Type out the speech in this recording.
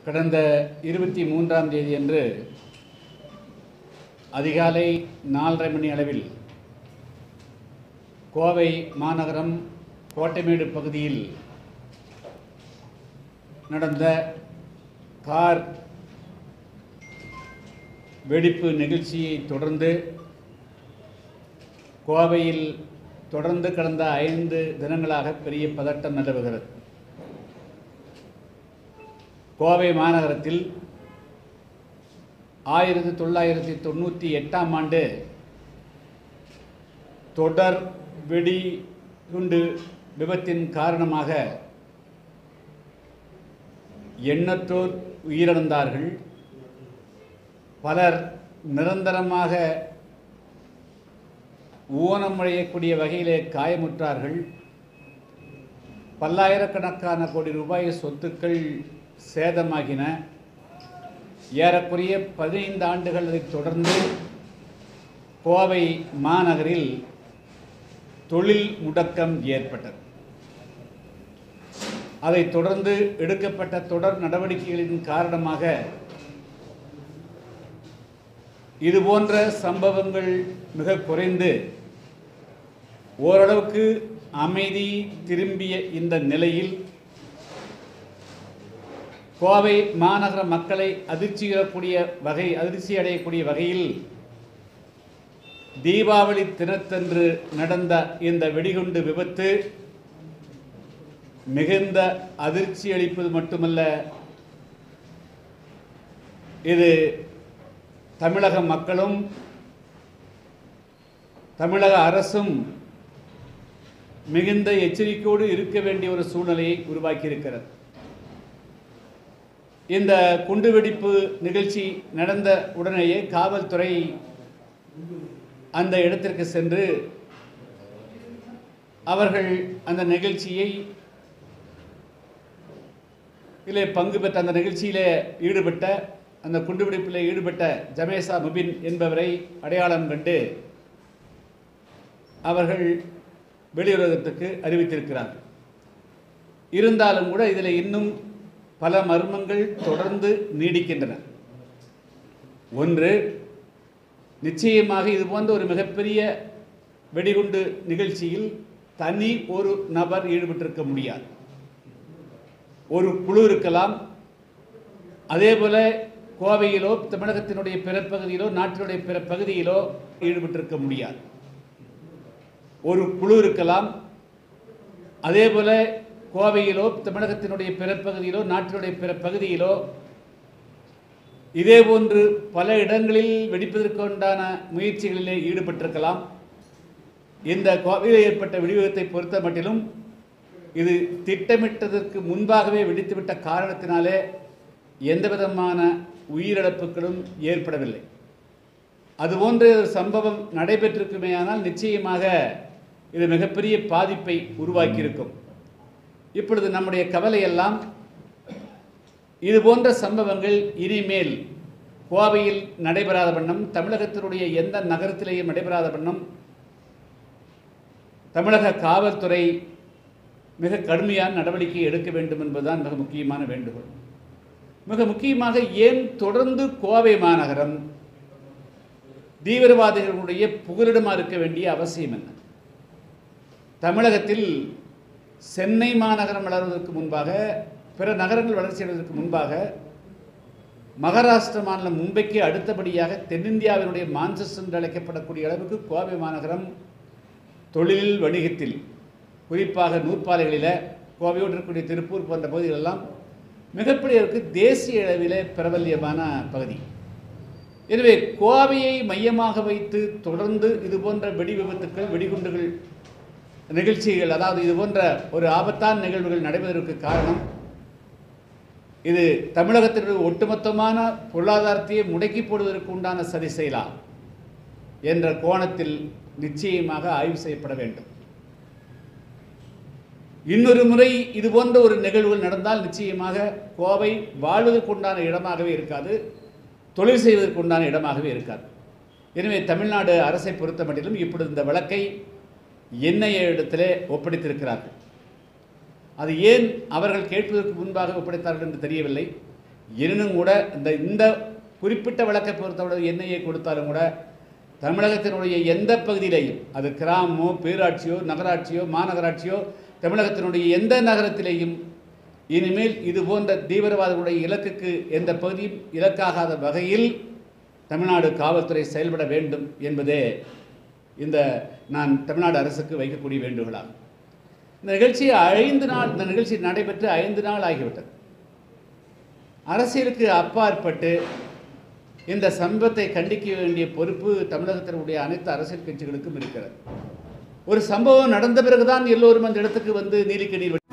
கடந்த இருபத்தி மூன்றாம் தேதியன்று அதிகாலை நாலரை மணி அளவில் கோவை மாநகரம் கோட்டைமேடு பகுதியில் நடந்த கார் வெடிப்பு நிகழ்ச்சியை தொடர்ந்து கோவையில் தொடர்ந்து கடந்த ஐந்து தினங்களாக பெரிய பதட்டம் நிலவுகிறது கோவை மாநகரத்தில் ஆயிரத்தி தொள்ளாயிரத்தி தொண்ணூற்றி எட்டாம் ஆண்டு தொடர் வெடி குண்டு விபத்தின் காரணமாக எண்ணற்றோர் உயிரிழந்தார்கள் பலர் நிரந்தரமாக ஊனமடையக்கூடிய வகையிலே காயமுற்றார்கள் பல்லாயிரக்கணக்கான கோடி ரூபாய் சொத்துக்கள் சேதமாகின ஏறக்குறைய பதினைந்து ஆண்டுகளை தொடர்ந்து கோவை மாநகரில் தொழில் முடக்கம் ஏற்பட்டது அதைத் தொடர்ந்து எடுக்கப்பட்ட தொடர் நடவடிக்கைகளின் காரணமாக இதுபோன்ற சம்பவங்கள் மிக குறைந்து ஓரளவுக்கு அமைதி திரும்பிய இந்த நிலையில் கோவை மாநகர மக்களை அதிர்ச்சியிடக்கூடிய வகை அதிர்ச்சி அடையக்கூடிய வகையில் தீபாவளி தினத்தன்று நடந்த இந்த வெடிகுண்டு விபத்து மிகுந்த அதிர்ச்சி அளிப்பது மட்டுமல்ல இது தமிழக மக்களும் தமிழக அரசும் மிகுந்த எச்சரிக்கையோடு இருக்க வேண்டிய ஒரு சூழ்நிலையை உருவாக்கியிருக்கிறது இந்த குண்டுவெடிப்பு நிகழ்ச்சி நடந்த உடனேயே காவல்துறை அந்த இடத்திற்கு சென்று அவர்கள் அந்த நிகழ்ச்சியை இதிலே பங்கு பெற்ற அந்த நிகழ்ச்சியிலே ஈடுபட்ட அந்த குண்டுவெடிப்பில் ஈடுபட்ட ஜமேசா முபின் என்பவரை அடையாளம் கண்டு அவர்கள் வெளியுறகத்துக்கு அறிவித்திருக்கிறார்கள் இருந்தாலும் கூட இதில் இன்னும் பல மர்மங்கள் தொடர்ந்து நீடிக்கின்றன ஒன்று நிச்சயமாக இது போன்ற ஒரு மிகப்பெரிய வெடிகுண்டு நிகழ்ச்சியில் தனி ஒரு நபர் ஈடுபட்டிருக்க முடியாது ஒரு குழு இருக்கலாம் அதே போல கோவையிலோ தமிழகத்தினுடைய பிற பகுதியிலோ நாட்டினுடைய பிற பகுதியிலோ ஈடுபட்டிருக்க முடியாது ஒரு குழு இருக்கலாம் அதே போல கோவையிலோ தமிழகத்தினுடைய பிற பகுதியிலோ நாட்டினுடைய பிற பகுதியிலோ இதே போன்று பல இடங்களில் வெடிப்பதற்கு உண்டான முயற்சிகளிலே ஈடுபட்டிருக்கலாம் இந்த கோவையில் ஏற்பட்ட வெடிவிபத்தை பொறுத்த மட்டிலும் இது திட்டமிட்டதற்கு முன்பாகவே வெடித்துவிட்ட காரணத்தினாலே எந்த விதமான உயிரிழப்புகளும் ஏற்படவில்லை அதுபோன்ற ஒரு சம்பவம் நடைபெற்றிருக்குமேயானால் நிச்சயமாக இது மிகப்பெரிய பாதிப்பை உருவாக்கியிருக்கும் இப்பொழுது நம்முடைய கவலையெல்லாம் இது போன்ற சம்பவங்கள் இனிமேல் கோவையில் நடைபெறாத வண்ணம் தமிழகத்தினுடைய எந்த நகரத்திலேயும் நடைபெறாத வண்ணம் தமிழக காவல்துறை மிக கடுமையான நடவடிக்கை எடுக்க வேண்டும் என்பதுதான் மிக முக்கியமான வேண்டுகோள் மிக முக்கியமாக ஏன் தொடர்ந்து கோவை மாநகரம் தீவிரவாதிகளுடைய புகலிடமாக இருக்க வேண்டிய அவசியம் என்ன தமிழகத்தில் சென்னை மாநகரம் வளர்வதற்கு முன்பாக பிற நகரங்கள் வளர்ச்சி அடைவதற்கு முன்பாக மகாராஷ்டிர மாநிலம் மும்பைக்கு அடுத்தபடியாக தென்னிந்தியாவினுடைய மான்செஸ்டர் என்று அழைக்கப்படக்கூடிய அளவுக்கு கோவை மாநகரம் தொழில் வணிகத்தில் குறிப்பாக நூற்பாலைகளில் கோவையோடு இருக்கக்கூடிய திருப்பூர் போன்ற பகுதிகளெல்லாம் மிகப்பெரிய அளவுக்கு தேசிய அளவிலே பிரபல்யமான பகுதி எனவே கோவையை மையமாக வைத்து தொடர்ந்து இது போன்ற வெடி விபத்துக்கள் வெடிகுண்டுகள் நிகழ்ச்சிகள் அதாவது இது போன்ற ஒரு ஆபத்தான நிகழ்வுகள் நடைபெறுவதற்கு காரணம் இது தமிழகத்தினுடைய ஒட்டுமொத்தமான பொருளாதாரத்தையே முடக்கி போடுவதற்கு உண்டான சதி செயலா என்ற கோணத்தில் நிச்சயமாக ஆய்வு செய்யப்பட வேண்டும் இன்னொரு முறை இது போன்ற ஒரு நிகழ்வுகள் நடந்தால் நிச்சயமாக கோவை வாழ்வதற்குண்டான இடமாகவே இருக்காது தொழில் செய்வதற்குண்டான இடமாகவே இருக்காது எனவே தமிழ்நாடு அரசை பொறுத்த மட்டிலும் இப்பொழுது இந்த வழக்கை என்ஐஏ இடத்திலே ஒப்படைத்திருக்கிறார்கள் அது ஏன் அவர்கள் கேட்பதற்கு முன்பாக ஒப்படைத்தார்கள் என்று தெரியவில்லை எனினும் கூட இந்த இந்த குறிப்பிட்ட வழக்கை பொறுத்தவரை எண்ணெயை கொடுத்தாலும் கூட தமிழகத்தினுடைய எந்த பகுதியிலேயும் அது கிராமமோ பேராட்சியோ நகராட்சியோ மாநகராட்சியோ தமிழகத்தினுடைய எந்த நகரத்திலேயும் இனிமேல் இது போன்ற தீவிரவாதிகளுடைய இலக்குக்கு எந்த பகுதியும் இலக்காகாத வகையில் தமிழ்நாடு காவல்துறை செயல்பட வேண்டும் என்பதே இந்த நான் தமிழ்நாடு அரசுக்கு வைக்கக்கூடிய வேண்டுகோளாகும் இந்த நிகழ்ச்சி ஐந்து நாள் இந்த நிகழ்ச்சி நடைபெற்று ஐந்து நாள் ஆகிவிட்டது அரசியலுக்கு அப்பாற்பட்டு இந்த சம்பவத்தை கண்டிக்க வேண்டிய பொறுப்பு தமிழகத்தினுடைய அனைத்து அரசியல் கட்சிகளுக்கும் இருக்கிறது ஒரு சம்பவம் நடந்த பிறகுதான் எல்லோரும் அந்த இடத்துக்கு வந்து நீலிக்கண்ணீர்